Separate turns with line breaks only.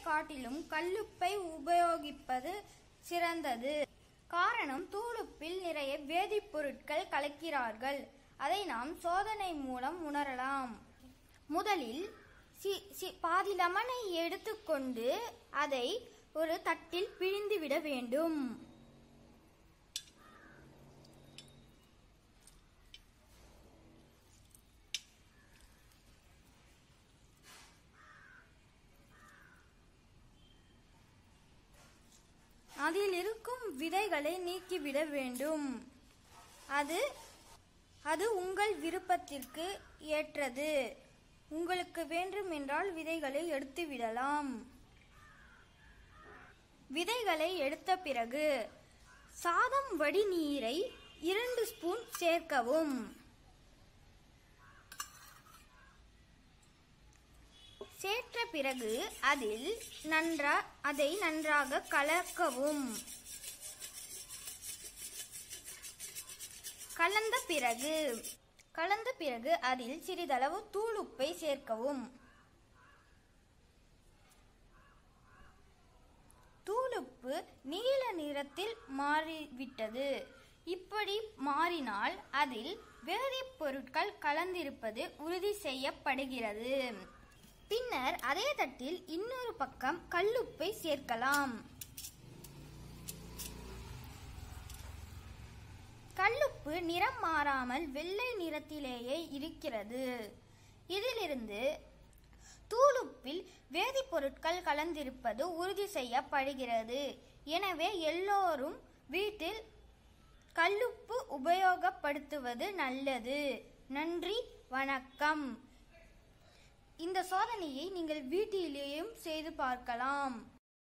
காட்டிலும் கல்லுப்பை உபயோகிப்பது சிறந்தது காரணம் தூளுப்பில் நிறைய வேதிப்பொருட்கள் கலக்கிறார்கள் அதை நாம் சோதனை மூலம் உணரலாம் முதலில் சி சி பாதி லெமனை எடுத்துக்கொண்டு அதை ஒரு தட்டில் பிழிந்து விட வேண்டும் அதில் இருக்கும் விதைகளை நீக்கிவிட வேண்டும் அது அது உங்கள் விருப்பத்திற்கு ஏற்றது உங்களுக்கு வேண்டும் என்றால் விதைகளை எடுத்து விடலாம் விதைகளை எடுத்த பிறகு சாதம் வடி நீரை இரண்டு ஸ்பூன் சேர்க்கவும் சேர்த்த பிறகு அதில் நன்றா அதை நன்றாக கலக்கவும் கலந்த பிறகு கலந்த பிறகு அதில் சிறிதளவு தூளுப்பை சேர்க்கவும் தூளுப்பு நீல நிறத்தில் மாறிவிட்டது இப்படி மாறினால் அதில் வேதிப்பொருட்கள் கலந்திருப்பது உறுதி செய்யப்படுகிறது பின்னர் அதே தட்டில் இன்னொரு பக்கம் கல்லுப்பை சேர்க்கலாம் கல்லுப்பு நிறம் மாறாமல் வெள்ளை நிறத்திலேயே இருக்கிறது இதிலிருந்து தூளுப்பில் வேதிப்பொருட்கள் கலந்திருப்பது உறுதி செய்யப்படுகிறது எனவே எல்லோரும் வீட்டில் கல்லுப்பு உபயோகப்படுத்துவது நல்லது நன்றி வணக்கம் இந்த சோதனையை நீங்கள் வீட்டிலேயும் செய்து பார்க்கலாம்